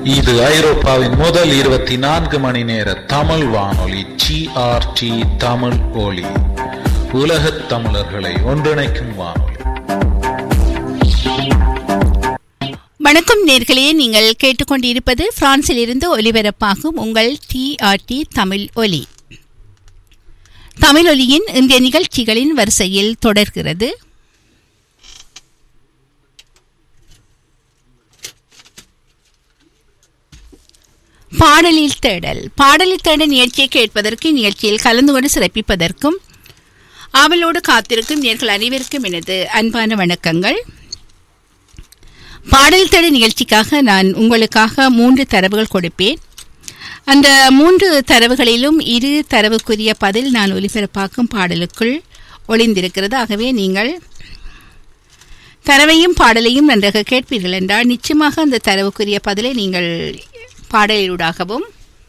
இது ஐரோப்பாவின் முதல் இருபத்தி நான்கு மணி நேர தமிழ் வானொலி ஜிஆர்டி தமிழ் ஒலி உலகத் தமிழர்களை ஒன்றிணைக்கும் வானொலி வணக்கம் நேர்களே நீங்கள் கேட்டுக்கொண்டிருப்பது பிரான்சில் இருந்து ஒலிபரப்பாகும் உங்கள் டிஆர்டி தமிழ் ஒலி தமிழ் ஒலியின் இந்திய நிகழ்ச்சிகளின் வரிசையில் தொடர்கிறது பாடலில் தேடல் பாடலில் தேடல் நிகழ்ச்சியை கேட்பதற்கு நிகழ்ச்சியில் கலந்து கொண்டு சிறப்பிப்பதற்கும் ஆவலோடு காத்திருக்கும் நேர்கள் அனைவருக்கும் எனது அன்பான வணக்கங்கள் பாடல் தேடல் நிகழ்ச்சிக்காக நான் உங்களுக்காக மூன்று தரவுகள் கொடுப்பேன் அந்த மூன்று தரவுகளிலும் இரு தரவுக்குரிய பதில் நான் ஒலிபரப்பாக்கும் பாடலுக்குள் ஒளிந்திருக்கிறது ஆகவே நீங்கள் தரவையும் பாடலையும் நன்றாக கேட்பீர்கள் என்றால் நிச்சயமாக அந்த தரவுக்குரிய பதிலை நீங்கள் பாடலூடாகவும்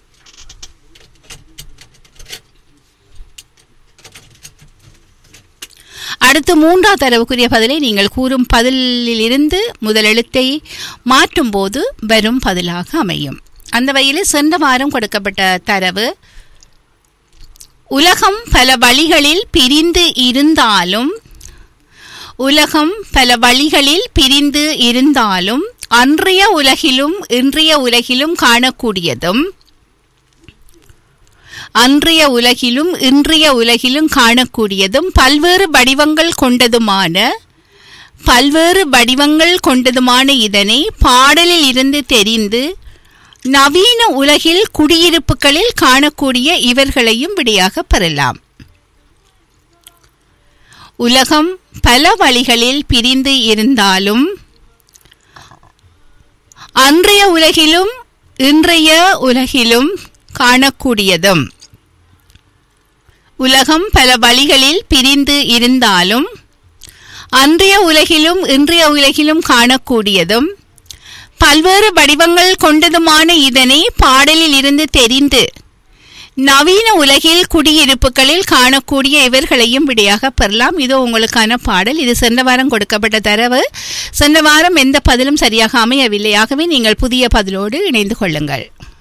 அடுத்து மூன்றாவது தரவுக்குரிய பதிலை நீங்கள் கூறும் பதிலில் இருந்து முதல் எழுத்தை மாற்றும் போது வரும் பதிலாக அமையும் அந்த வகையில் சென்ற வாரம் கொடுக்கப்பட்ட தரவு உலகம் பல வழிகளில் பிரிந்து இருந்தாலும் உலகம் பல வழிகளில் பிரிந்து இருந்தாலும் அன்றைய உலகிலும் இன்றைய உலகிலும் காணக்கூடியதும் அன்றைய உலகிலும் இன்றைய உலகிலும் காணக்கூடியதும் பல்வேறு வடிவங்கள் கொண்டதுமான பல்வேறு வடிவங்கள் கொண்டதுமான இதனை பாடலில் இருந்து தெரிந்து நவீன உலகில் குடியிருப்புகளில் காணக்கூடிய இவர்களையும் விடையாக பெறலாம் உலகம் பல வழிகளில் பிரிந்து இருந்தாலும் அன்றைய உலகிலும் இன்றைய உலகிலும் காணக்கூடியதும் உலகம் பல வழிகளில் பிரிந்து இருந்தாலும் அன்றைய உலகிலும் இன்றைய உலகிலும் காணக்கூடியதும் பல்வேறு வடிவங்கள் கொண்டதுமான இதனை பாடலில் இருந்து தெரிந்து நவீன உலகில் குடியிருப்புகளில் காணக்கூடிய இவர்களையும் விடையாக பெறலாம் இதோ உங்களுக்கான பாடல் இது சென்ற வாரம் கொடுக்கப்பட்ட தரவு சென்ற வாரம் எந்த பதிலும் சரியாக அமையவில்லை ஆகவே நீங்கள் புதிய பதிலோடு இணைந்து கொள்ளுங்கள்